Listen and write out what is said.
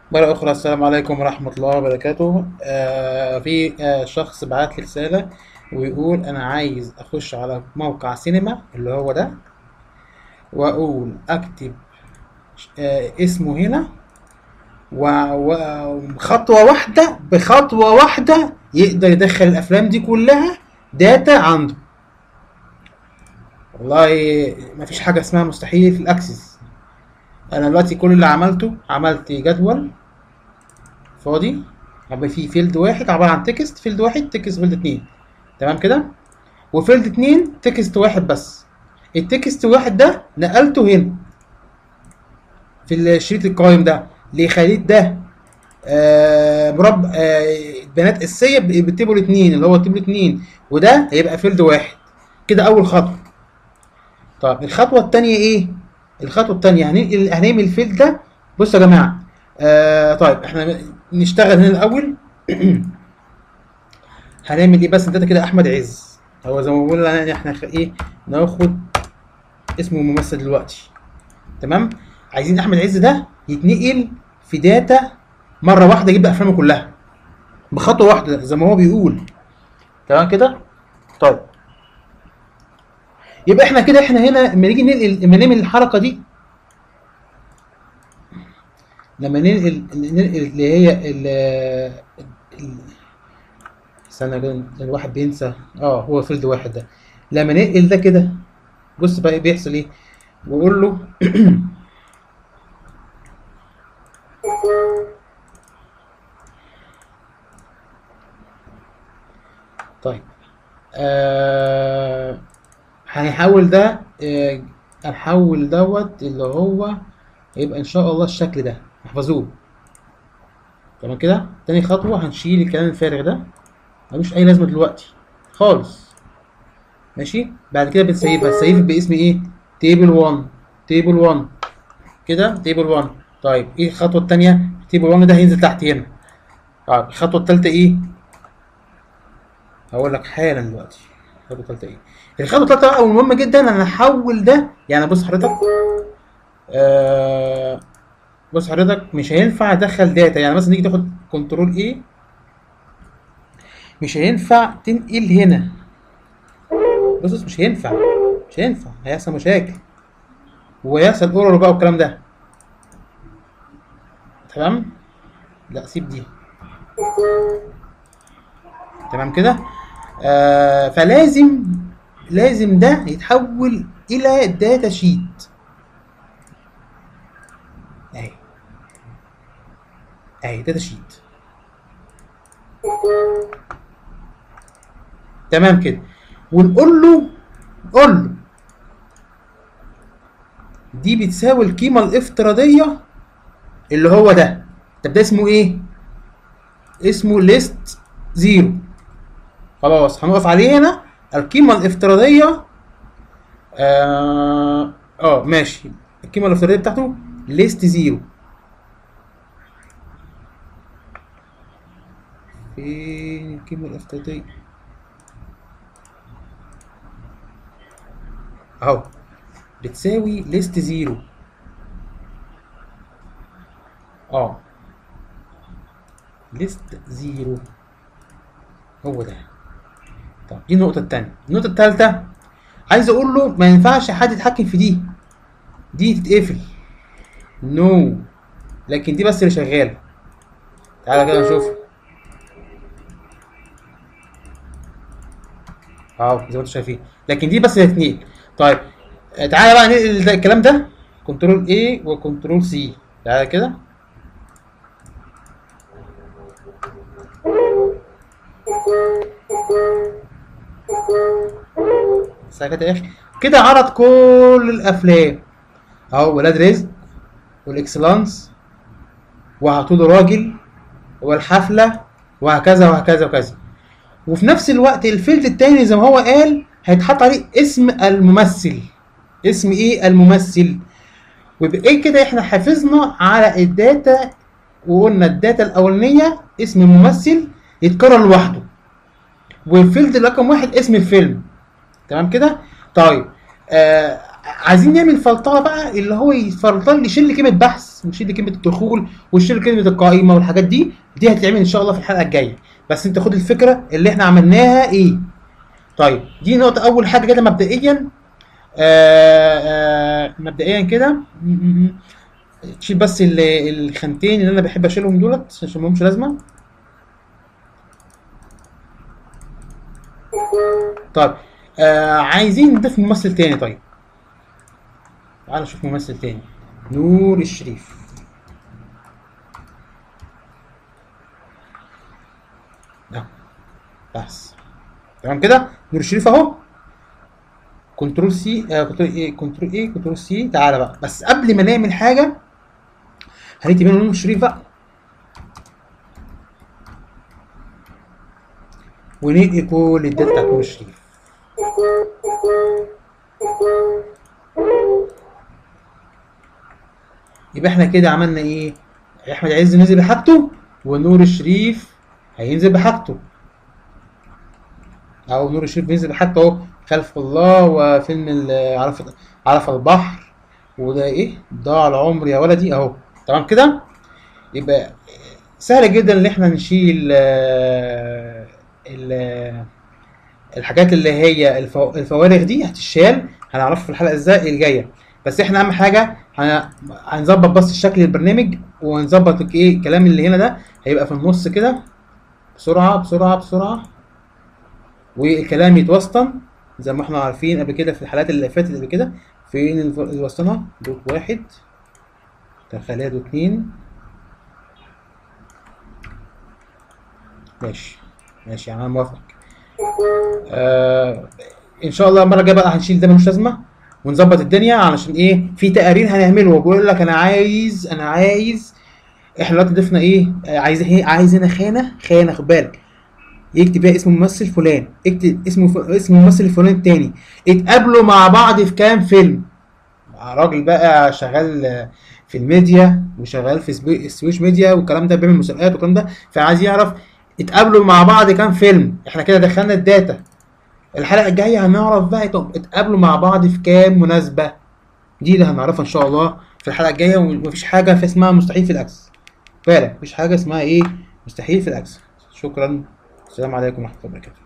مرة أخرى السلام عليكم ورحمة الله وبركاته آه في آه شخص بعت لي رسالة ويقول أنا عايز أخش على موقع سينما اللي هو ده وأقول أكتب آه اسمه هنا و- وخطوة واحدة بخطوة واحدة يقدر يدخل الأفلام دي كلها داتا عنده والله مفيش حاجة اسمها مستحيل في الأكسس أنا دلوقتي كل اللي عملته عملت جدول فاضي هيبقى فيه فيلد واحد عبارة عن تكست فيلد واحد تكست فيلد اتنين تمام كده وفيلد اتنين تكست واحد بس التكست واحد ده نقلته هنا في الشريط القائم ده ليه خليت ده آه مربع آه بيانات اساسيه ب- بالتيبل اتنين اللي هو التيبل اتنين وده هيبقى فيلد واحد كده اول خطوه طب الخطوه التانيه ايه الخطوه التانيه هننقل هنعمل الفيلد ده بصوا يا جماعه آه طيب احنا نشتغل هنا الاول هنعمل ايه بس انت كده احمد عز هو زي ما بقول يعني احنا خ- ايه ناخد اسمه ممثل دلوقتي تمام عايزين احمد عز ده يتنقل في داتا مره واحده يجيب افلامه كلها بخطوه واحده زي ما هو بيقول تمام كده طيب يبقى احنا كده احنا هنا لما نيجي ننقل لما نعمل الحركه دي لما ننقل ننقل اللي هي ال ال- استنى كده الواحد بينسى اه هو فيلد واحد ده لما ننقل ده كده بص بقى بيحصل ايه واقول له طيب آه هنحول ده آه هنحول دوت اللي هو هيبقى ان شاء الله الشكل ده احفظوه تمام كده تاني خطوة هنشيل الكلام الفارغ ده ملوش اي لازمة دلوقتي خالص ماشي بعد كده بنسيفها تسيف باسم ايه تيبل 1 تيبل 1 كده تيبل 1 طيب ايه الخطوة التانية تيبل 1 ده هينزل تحت هنا طيب الخطوة التالتة ايه هقول لك حالا دلوقتي الخطوة التالتة ايه الخطوة التالتة بقى والمهمة جدا انا هحول ده يعني بص حضرتك آه بص حضرتك مش هينفع ادخل داتا يعني مثلا نيجي تاخد كنترول ايه مش هينفع تنقل هنا بص بص مش هينفع مش هينفع هيحصل مشاكل ويحصل اورور بقى والكلام ده تمام لا سيب دي تمام كده آه فلازم لازم ده يتحول الى داتا شيت اهي اهي داتا شيت تمام كده ونقول له قول له دي بتساوي القيمة الافتراضية اللي هو ده طب ده اسمه ايه؟ اسمه ليست زيرو خلاص هنقف عليه هنا القيمة الافتراضية اه, آه ماشي القيمة الافتراضية بتاعته ليست زيرو فين القيمة الافتراضية؟ اهو بتساوي ليست زيرو اه ليست زيرو هو ده طب دي النقطة التانية النقطة التالتة عايز اقول له ما ينفعش حد يتحكم في دي دي تتقفل نو no. لكن دي بس اللي شغالة تعالى كده نشوف اهو زي ما انتم شايفين لكن دي بس اللي هتتنقل طيب آه، تعالى بقى ننقل ده- الكلام ده كنترول A وكنترول C تعالى كده ساكت يا اخي كده عرض كل الافلام اهو ولاد رزق والاكسلانس وهاتوا راجل والحفله وهكذا وهكذا وكذا وفي نفس الوقت الفيلد التاني زي ما هو قال هيتحط عليه اسم الممثل اسم ايه الممثل ويبقى ايه كده احنا حافظنا على الداتا وقلنا الداتا الاولانيه اسم الممثل يتكرر لوحده والفيلد رقم واحد اسم الفيلم تمام كده طيب آه عايزين نعمل فلتره بقى اللي هو يفلتر لي يشيل لي كلمه بحث ويشيل لي كلمه الدخول ويشيل كلمه القائمه والحاجات دي دي هتتعمل ان شاء الله في الحلقه الجايه بس انت خد الفكره اللي احنا عملناها ايه طيب دي نقطه اول حاجه كده مبدئيا آه آه مبدئيا كده م- م- م. تشيل بس ال- الخانتين اللي انا بحب اشيلهم دولت عشان ملهمش لازمه طيب آه عايزين نضيف ممثل تاني طيب تعال نشوف ممثل تاني نور الشريف ده بس تمام كده نور الشريف اهو كنترول سي آه كنترول ايه كنترول ايه كنترول سي تعالى بقى بس قبل ما نعمل حاجه هنكتب هنا نور الشريف بقى وننقل كل الداتا بتاعت نور الشريف يبقى احنا كده عملنا ايه احمد عز نزل بحاجته ونور الشريف هينزل بحاجته او نور الشريف بينزل بحاجته اهو خلف الله وفيلم ال- عرف عرف البحر وده ايه ضاع العمر يا ولدي اهو تمام كده يبقى سهل جدا ان احنا نشيل آه، ال- الحاجات اللي هي الفو- الفوارغ دي هتشال هنعرفها في الحلقه ازاي الجايه بس احنا اهم حاجه هن- هنظبط بس شكل البرنامج ونظبط ايه الكلام اللي هنا ده هيبقى في النص كده بسرعه بسرعه بسرعه والكلام يتوسطن زي ما احنا عارفين قبل كده في الحلقات اللي فاتت قبل كده فين الف- الوسطنه دوت واحد تخليها دوت اتنين ماشي ماشي يعني انا موافق آه ان شاء الله المره الجايه بقى هنشيل ده ملوش لازمه ونظبط الدنيا علشان ايه في تقارير هنعمله وبيقول لك انا عايز انا عايز احنا دلوقتي ضفنا ايه آه، عايز ايه عايز هنا خانه خانه خد بالك يكتب فيها اسم ممثل فلان اكتب اسمه ف... اسم الممثل الفلاني التاني اتقابلوا مع بعض في كام فيلم راجل بقى شغال آه، في الميديا وشغال في سبي- السويش ميديا والكلام ده بيعمل مسابقات والكلام ده فعايز يعرف اتقابلوا مع بعض كام فيلم احنا كده دخلنا الداتا الحلقه الجايه هنعرف بقى ات- اتقابلوا مع بعض في كام مناسبه دي اللي هنعرفها ان شاء الله في الحلقه الجايه ومفيش حاجه في اسمها مستحيل في الاكس بالك مفيش حاجه اسمها ايه مستحيل في الاكس شكرا السلام عليكم ورحمه الله وبركاته